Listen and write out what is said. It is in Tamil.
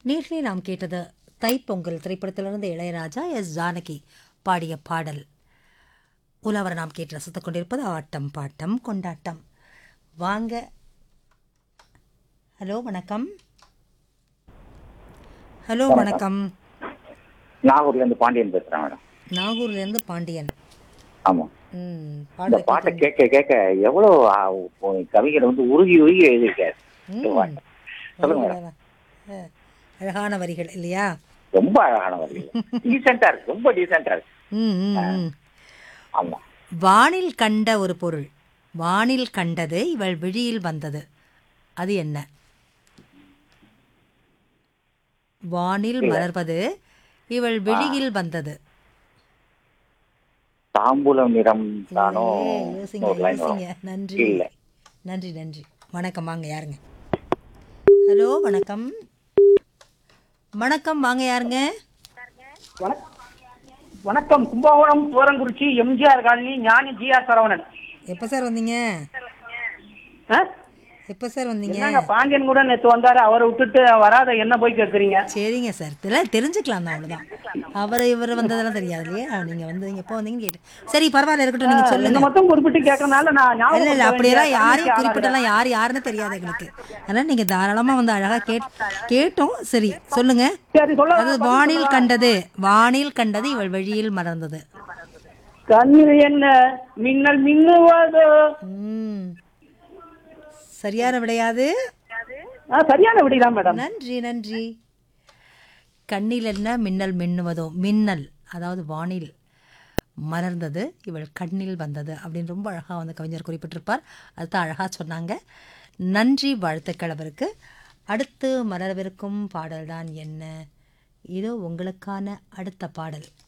நேர்களே நாம் கேட்டது தைப்பொங்கல் திரைப்படத்திலிருந்து இளையராஜா எஸ் ஜானகி பாடிய பாடல் உலவரை நாம் கேட்டு ரசித்துக் கொண்டிருப்பது ஆட்டம் பாட்டம் கொண்டாட்டம் வாங்க ஹலோ வணக்கம் ஹலோ வணக்கம் நாகூர்ல இருந்து பாண்டியன் பேசுறேன் மேடம் நாகூர்லேருந்து பாண்டியன் ஆமா ம் இந்த பாடல் பாட்டை கேட்க கேட்க எவ்வளவு ஆ, உ- கவிஞர் வந்து உருகி உருகி எழுதியிருக்காரு இந்த பாட்டை. சொல்லுங்க மேடம் அஹ், அழகான வரிகள் இல்லையா ரொம்ப அழகான வரி டீசெண்டா இருக்கு ரொம்ப டீசெண்டா இருக்கு ம் ம் ம் ஆமா வானில் கண்ட ஒரு பொருள் வானில் கண்டது இவள் விழியில் வந்தது அது என்ன வானில் மலர்வது இவள் விழியில் வந்தது தாம்பூலம் நிறம் தானோ ஏய், யோசிங்க ஒரு லைன் வரும் யோசிங்க நன்றி இல்ல நன்றி நன்றி வணக்கம் வாங்க யாருங்க ஹலோ வணக்கம் வணக்கம் வாங்க யாருங்க வணக்- வணக்கம் Kumbakonam Thuranguruchi MGR colony Gnani GR Saravanan எப்போ சார் வந்தீங்க ஆ? எப்போ சார் வந்தீங்க என்னங்க பாண்டியன் கூட நேத்து வந்தாரு அவரை விட்டுட்டு வராத என்ன போய் கேக்குறீங்க சரிங்க சார் இதெல்லாம் தெரிஞ்சுக்கலாம் தான் அவ்வளோதான் அவர் இவர் வந்ததெல்லாம் தெரியாது இல்லையா நீங்கள் வந்து எப்போ வந்தீங்கன்னு கேட்டு சரி பரவாயில்ல இருக்கட்டும் நீங்கள் என்ன சொல்லுங்க மட்டும் குறிப்பிட்டு கேட்கறதுனால நான் இல்லை ஞாபகம் இல்லை அப்படியெல்லாம் யாரையும் ஆளாகிறேன். குறிப்பிட்டெல்லாம் யார் யாருன்னு தெரியாது எங்களுக்கு அதனால் நீங்கள் தாராளமாக வந்து அழகாக கேட் கேட்டோம் சரி சொல்லுங்க சரி சொல்ல அது வானில் கண்டது வானில் கண்டது இவள் வழியில் மறந்தது கண்ணில் என்ன மின்னல் மின்னுவதோ ம் சரியான விடையாது ஆ, சரியான விடிதான் மேடம் நன்றி நன்றி கண்ணில் என்ன மின்னல் மின்னுவதோ மின்னல் அதாவது வானில் மலர்ந்தது இவள் கண்ணில் வந்தது அப்படின்னு ரொம்ப அழகாக வந்து கவிஞர் குறிப்பிட்டிருப்பார் அதுதான் அழகாக சொன்னாங்க நன்றி வாழ்த்துக்கள் அவருக்கு அடுத்து மலரவிருக்கும் பாடல்தான் என்ன இதோ உங்களுக்கான அடுத்த பாடல்